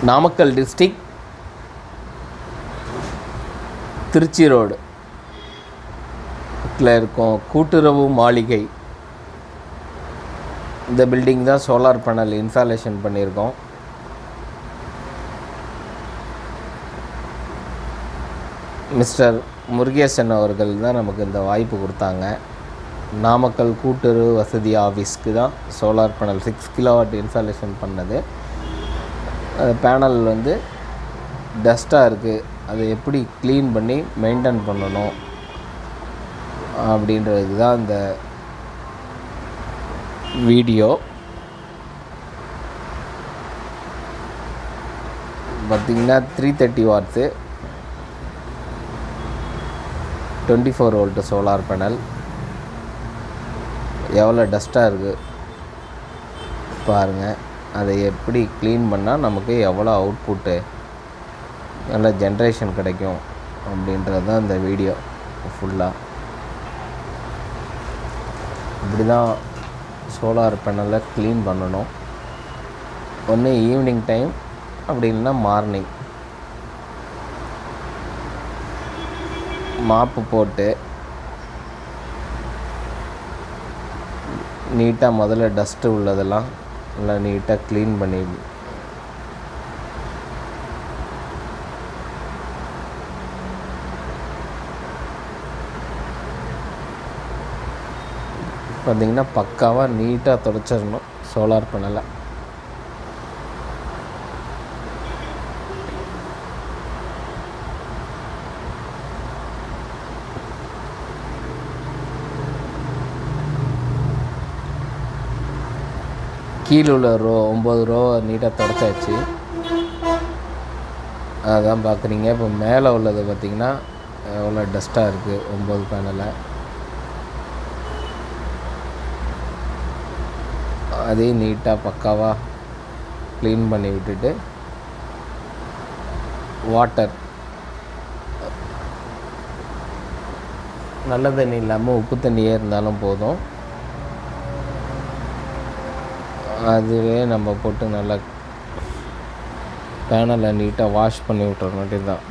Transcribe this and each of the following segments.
Namakkal district Trichy road ல இருக்கும் கூட்டுறவு மாளிகை இந்த பில்டிங் தான் சோலார் பேனல் இன்ஸ்டாலேஷன் பண்ணியிருக்கோம் மிஸ்டர் முருகேசன் அவர்கள் தான் நமக்கு இந்த வாய்ப்பு கொடுத்தாங்க நாமக்கல் கூட்டுறவு வசதி ஆஃபீஸ்க்கு தான் solar panel six kilowatt installation பண்ணது அது பேனல் வந்து டஸ்ட்டாக இருக்குது அதை எப்படி க்ளீன் பண்ணி மெயின்டைன் பண்ணணும் அப்படின்றதுக்கு தான் இந்த வீடியோ பார்த்திங்கன்னா three thirty watts twenty four volt solar panel எவ்வளோ டஸ்ட்டாக இருக்குது பாருங்கள் அதை எப்படி க்ளீன் பண்ணால் நமக்கு எவ்வளோ அவுட்புட்டு நல்ல ஜென்ரேஷன் கிடைக்கும் அப்படின்றது தான் இந்த வீடியோ ஃபுல்லாக இப்படி தான் சோலார் பேனலை க்ளீன் பண்ணணும் ஒன்று ஈவினிங் டைம் அப்படி இல்லைன்னா மார்னிங் மாப்பு போட்டு நீட்டாக முதல்ல டஸ்ட்டு உள்ளதெல்லாம் நல்லா நீட்டாக க்ளீன் பண்ணி பார்த்திங்கன்னா பக்காவாக நீட்டாக தொடச்சிடணும் சோலார் பேனலை கீழே உள்ள ரோ ஒம்பது ரோ நீட்டாக தொடச்சாச்சு அதான் பார்க்குறீங்க இப்போ மேலே உள்ளது பார்த்திங்கன்னா எவ்வளோ டஸ்ட்டாக இருக்குது ஒம்பது பேனலை அதையும் நீட்டாக பக்காவாக க்ளீன் பண்ணி விட்டுட்டு வாட்டர் நல்ல தண்ணி இல்லாமல் உப்பு தண்ணியே இருந்தாலும் போதும் அதுவே நம்ம போட்டு நல்லா பேனலை நீட்டாக வாஷ் பண்ணி விட்டுற வேண்டியதுதான்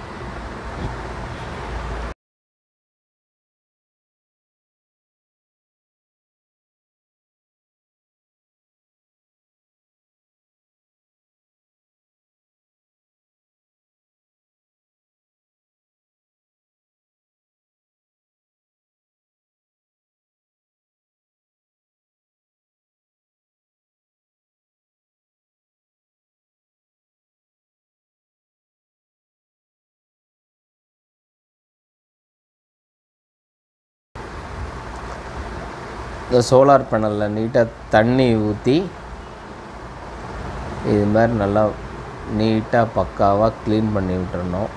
இந்த சோலார் பேனலில் நீட்டாக தண்ணி ஊற்றி இது மாதிரி நல்லா நீட்டாக பக்காவாக க்ளீன் பண்ணி விட்டுறணும்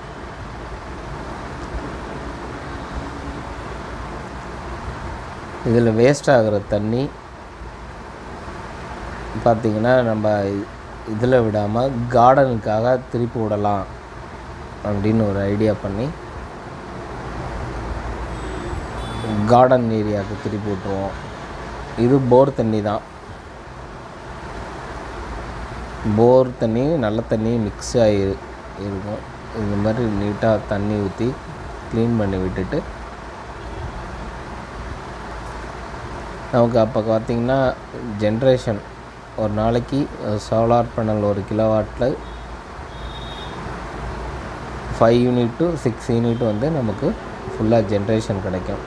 இதில் வேஸ்ட் ஆகிற தண்ணி பார்த்திங்கன்னா நம்ம இதில் விடாமல் கார்டனுக்காக திருப்பி விடலாம் அப்படின்னு ஒரு ஐடியா பண்ணி கார்டன் ஏரியாவுக்கு திருப்பி விட்ருவோம் இது போர் தண்ணி தான் போர் தண்ணி நல்ல தண்ணி மிக்ஸ் ஆகி இருக்கும் இந்த மாதிரி நீட்டாக தண்ணி ஊற்றி க்ளீன் பண்ணி விட்டுட்டு நமக்கு அப்போ பார்த்திங்கன்னா ஜென்ரேஷன் ஒரு நாளைக்கு சோலார் பேனல் ஒரு கிலோவாட்டில் five unit to six unit வந்து நமக்கு ஃபுல்லாக ஜென்ரேஷன் கிடைக்கும்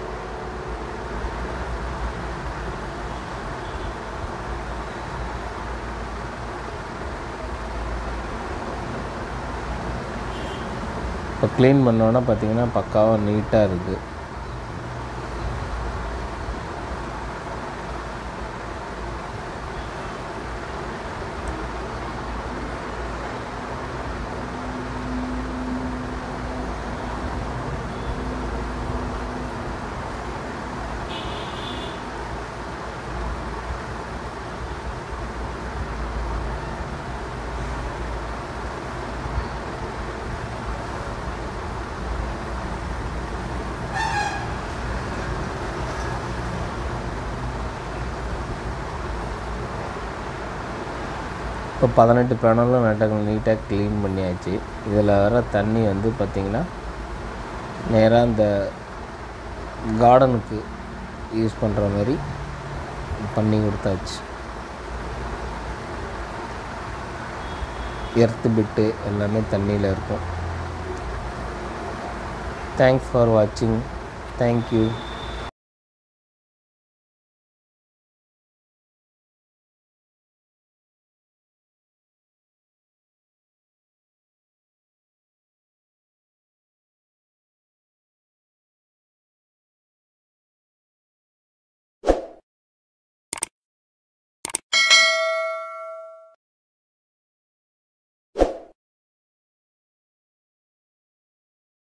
இப்போ க்ளீன் பண்ணோன்னா பார்த்தீங்கன்னா பக்காவாக நீட்டாக இருக்குது இப்போ பதினெட்டு பேனலும் நெட்டாக நீட்டாக க்ளீன் பண்ணியாச்சு இதில் வர தண்ணி வந்து பார்த்திங்கன்னா நேராக இந்த கார்டனுக்கு யூஸ் பண்ணுற மாதிரி பண்ணி கொடுத்தாச்சு எர்த்து பிட்டு எல்லாமே தண்ணியில் இருக்கும் தேங்க்ஸ் ஃபார் வாட்சிங் தேங்க்யூ